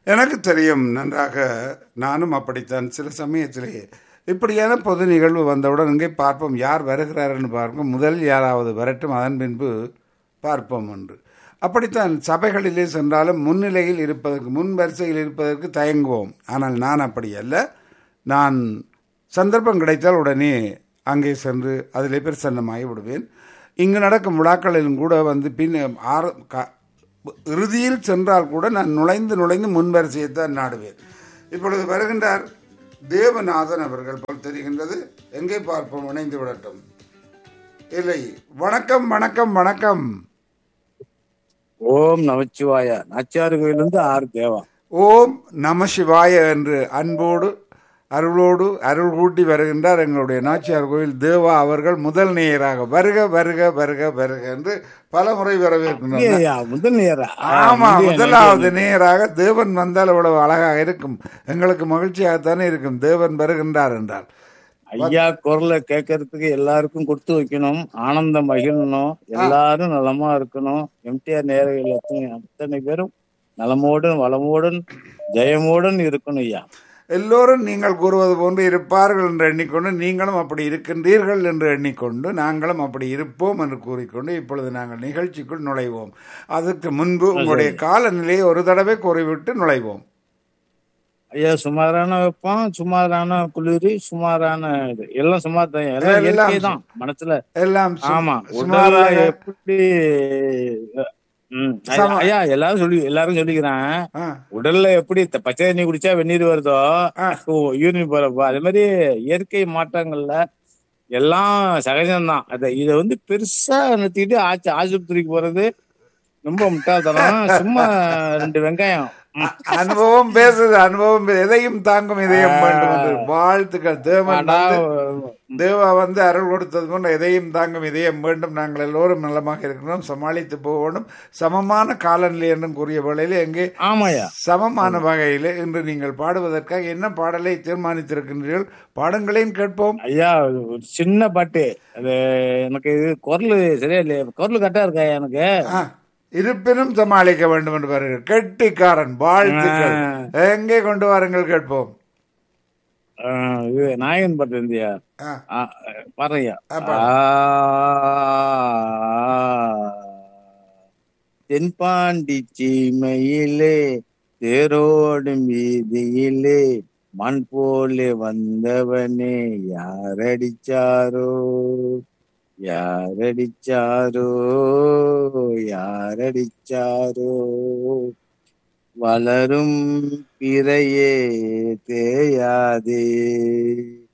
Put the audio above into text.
எனக்கு தெரியும் நன்றாக நானும் அப்படித்தான் சில சமயத்திலே இப்படியான பொது நிகழ்வு வந்தவுடன் இங்கே பார்ப்போம் யார் வருகிறார்னு பார்ப்போம் முதல் யாராவது வரட்டும் அதன் பின்பு பார்ப்போம் என்று அப்படித்தான் சபைகளிலே சென்றாலும் முன்னிலையில் இருப்பதற்கு முன் வரிசையில் இருப்பதற்கு தயங்குவோம் ஆனால் நான் அப்படி அல்ல நான் சந்தர்ப்பம் கிடைத்தால் உடனே அங்கே சென்று அதிலே பிரசன்னமாகி விடுவேன் இங்கு நடக்கும் விழாக்களிலும் கூட வந்து பின் ஆர க- இறுதியில் சென்றால் கூட நான் நுழைந்து நுழைந்து முன்வரிசையை தான் நாடுவேன் இப்பொழுது வருகின்றார் தேவநாதன் அவர்கள் போல் தெரிகின்றது எங்கே பார்ப்போம் இணைந்து விடட்டும் இல்லை வணக்கம் வணக்கம் வணக்கம் ஓம் நமச்சிவாய நாச்சியார் கோயிலிருந்து ஆறு தேவா ஓம் நம சிவாய என்று அன்போடு அருளோடு அருள் கூட்டி வருகின்றார் எங்களுடைய நாச்சியார் கோயில் தேவா அவர்கள் முதல் நேயராக வருக வருக வருக வருக என்று பல முறை வரவேற்கின்றனர் ஐயா, முதல் நேரா ஆமா முதலாவது நேராக தேவன் வந்தால் இவ்வளவு அழகாக இருக்கும் எங்களுக்கு மகிழ்ச்சியாகத்தானே இருக்கும் தேவன் வருகின்றார் என்றால் ஐயா குரலை கேட்கறதுக்கு எல்லாருக்கும் கொடுத்து வைக்கணும் ஆனந்தம் மகிழணும் எல்லாரும் நலமா இருக்கணும் எம்டிஆர் நேரங்கள் அத்தனை அத்தனை பேரும் நலமோடும் வளமோடும் ஜெயமோடும் இருக்கணும் ஐயா எல்லோரும் நீங்கள் கூறுவது போன்று இருப்பார்கள் என்று எண்ணிக்கொண்டு நீங்களும் அப்படி இருக்கின்றீர்கள் என்று எண்ணிக்கொண்டு நாங்களும் அப்படி இருப்போம் என்று கூறிக்கொண்டு இப்பொழுது நாங்கள் நிகழ்ச்சிக்குள் நுழைவோம் அதற்கு முன்பு உங்களுடைய காலநிலையை ஒரு தடவை கூறிவிட்டு நுழைவோம் ஐயா சுமாரான வெப்பம் சுமாரான குளிர் சுமாரான இது எல்லாம் சுமார் தான் எல்லாம் எல்லாம் இயற்கை தான் மனசுல எல்லாம் சு- ஆமா சுமாராக உடல்ல எப்படி ம், ஐயா, சம- ஐயா எல்லாரும் சொல்லி எல்லாரும் சொல்லிக்கிறேன் ஆ, உடல்ல எப்படி த- பச்சை தண்ணி குடிச்சா வெந்நீர் வருதோ ஆ. யூரின் போறப்போ அதே மாதிரி இயற்கை மாற்றங்கள்ல எல்லாம் சகஜம்தான் அத இத வந்து பெருசா நிறுத்திட்டு ஆச்சு ஆஸ்பத்திரிக்கு போறது ரொம்ப முட்டாள்தனம் சும்மா ரெண்டு வெங்காயம் ம், அனுபவம் பேசுது அனுபவம் பே- எதையும் தாங்கும் இதயம் வேண்டும் என்று வாழ்த்துக்கள் தேவன் ஆனா, வந்து தேவா வந்து அருள் கொடுத்தது போன்ற எதையும் தாங்கும் இதயம் வேண்டும் நாங்கள் எல்லோரும் நலமாக இருக்கிறோம் சமாளித்து போகணும் சமமான காலநிலை என்றும் கூறிய வேளையில் எங்கே ஆமாய்யா சமமான வகையில் இன்று நீங்கள் பாடுவதற்காக என்ன பாடலை தீர்மானித்திருக்கின்றீர்கள் பாடங்களையும் கேட்போம் ஐயா ஒரு சின்ன பாட்டு அது எனக்கு இது குரல் சரியா இல்லையா குரல் கரெக்டா இருக்கா எனக்கு ஆ, இருப்பினும் சமாளிக்க வேண்டும் என்று வருகிறார் கெட்டிக்காரன் வாழ்த்துக்கள் எங்கே கொண்டு வாருங்கள் கேட்போம் ஆ, இது நாயகன் பாட்டு இருந்தியா ஆ, பாறையா ஆ, பாரு. தென்பாண்டி சீமையிலே தேரோடும் வீதியிலே மண் போலே வந்தவனே யாரடிச்சாரோ யாரடிச்சாரோ யாரடிச்சாரோ வளரும் பிறையே தேயாதே